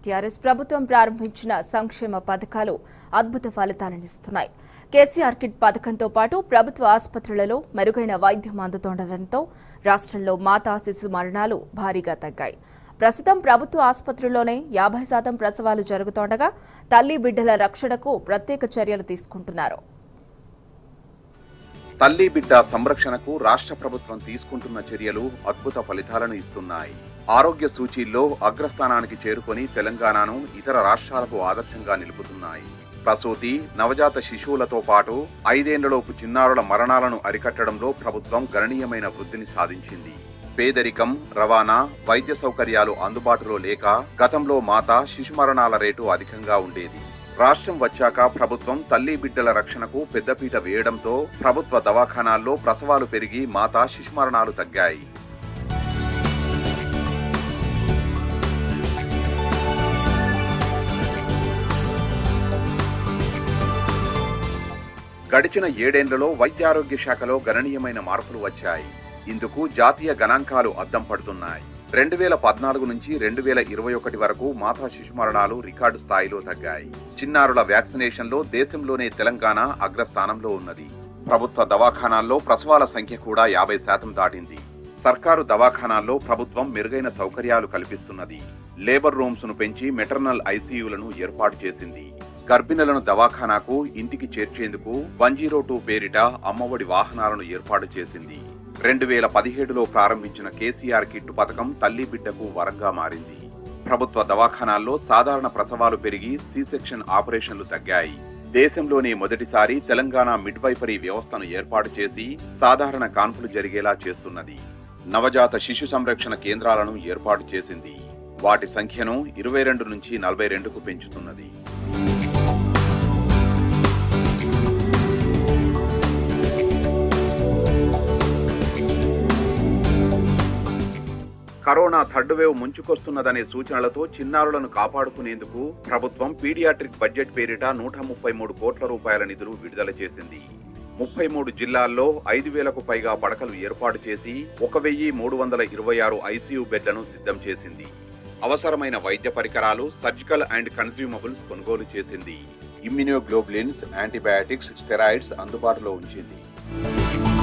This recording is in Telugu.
టీఆర్ఎస్ ప్రభుత్వం ప్రారంభించిన సంక్షేమ పథకాలు అద్భుత ఫలితాలనిస్తున్నాయి కేసీఆర్ కిట్ పథకంతో పాటు ప్రభుత్వ ఆసుపత్రులలో మెరుగైన వైద్యం అందుతుండటంతో రాష్ట్రంలో మాతా శిశు మరణాలు భారీగా తగ్గాయి ప్రస్తుతం ప్రభుత్వ ఆసుపత్రుల్లోనే యాభై శాతం ప్రసవాలు జరుగుతుండగా తల్లి బిడ్డల రక్షణకు ప్రత్యేక చర్యలు తీసుకుంటున్నారు తల్లి బిడ్డ సంరక్షణకు రాష్ట్ర ప్రభుత్వం తీసుకుంటున్న చర్యలు అద్భుత ఫలితాలను ఇస్తున్నాయి ఆరోగ్య సూచీల్లో అగ్రస్థానానికి చేరుకొని తెలంగాణను ఇతర రాష్ట్రాలకు ఆదర్శంగా నిలుపుతున్నాయి ప్రసూతి నవజాత శిశువులతో పాటు ఐదేండ్లలోపు చిన్నారుల మరణాలను అరికట్టడంలో ప్రభుత్వం గణనీయమైన వృద్ధిని సాధించింది పేదరికం రవాణా వైద్య సౌకర్యాలు అందుబాటులో లేక గతంలో మాత శిశు మరణాల రేటు అధికంగా ఉండేది రాష్ట్రం వచ్చాక ప్రభుత్వం తల్లి బిడ్డల రక్షణకు పెద్దపీట వేయడంతో ప్రభుత్వ దవాఖానాల్లో ప్రసవాలు పెరిగి మాతా శిశు మరణాలు తగ్గాయి గడిచిన ఏడేండ్లలో వైద్యారోగ్య శాఖలో గణనీయమైన మార్పులు వచ్చాయి ఇందుకు జాతీయ గణాంకాలు అద్దం పడుతున్నాయి రెండు వేల పద్నాలుగు నుంచి రెండు వేల ఇరవై ఒకటి వరకు మాతా శిశు మరణాలు రికార్డు స్థాయిలో తగ్గాయి చిన్నారుల వ్యాక్సినేషన్లో దేశంలోనే తెలంగాణ అగ్రస్థానంలో ఉన్నది ప్రభుత్వ దవాఖానాల్లో ప్రసవాల సంఖ్య కూడా యాభై శాతం దాటింది సర్కారు దవాఖానాల్లో ప్రభుత్వం మెరుగైన సౌకర్యాలు కల్పిస్తున్నది లేబర్ రూమ్స్ ను పెంచి మెటర్నల్ ఐసీయూలను ఏర్పాటు చేసింది గర్భిణులను దవాఖానాకు ఇంటికి చేర్చేందుకు వన్ జీరో టూ పేరిట అమ్మఒడి వాహనాలను ఏర్పాటు చేసింది రెండు వేల పదిహేడులో ప్రారంభించిన కేసీఆర్ కిట్టు పథకం తల్లి బిడ్డకు వరంగా మారింది ప్రభుత్వ దవాఖానాల్లో సాధారణ ప్రసవాలు పెరిగి సి సెక్షన్ ఆపరేషన్లు తగ్గాయి దేశంలోనే మొదటిసారి తెలంగాణ మిడ్వైఫరీ వ్యవస్థను ఏర్పాటు చేసి సాధారణ కాన్పులు జరిగేలా చేస్తున్నది నవజాత శిశు సంరక్షణ కేంద్రాలను ఏర్పాటు చేసింది వాటి సంఖ్యను ఇరవై రెండు నుంచి నలభై రెండుకు పెంచుతున్నది కరోనా థర్డ్ వేవ్ ముంచుకొస్తున్నదనే సూచనలతో చిన్నారులను కాపాడుకునేందుకు ప్రభుత్వం పీడియాట్రిక్ బడ్జెట్ పేరిట నూట ముప్పై మూడు కోట్ల రూపాయల నిధులు విడుదల చేసింది ముప్పై మూడు జిల్లాల్లో ఐదు వేలకు పైగా పడకలు ఏర్పాటు చేసి ఒక వెయ్యి మూడు వందల ఇరవై ఆరు ఐసీయూ బెడ్లను సిద్ధం చేసింది అవసరమైన వైద్య పరికరాలు సర్జికల్ అండ్ కన్స్యూమబుల్స్ కొనుగోలు చేసింది ఇమ్యునోగ్లోబులిన్స్ యాంటీబయాటిక్స్ స్టెరాయిడ్స్ అందుబాటులో ఉంచింది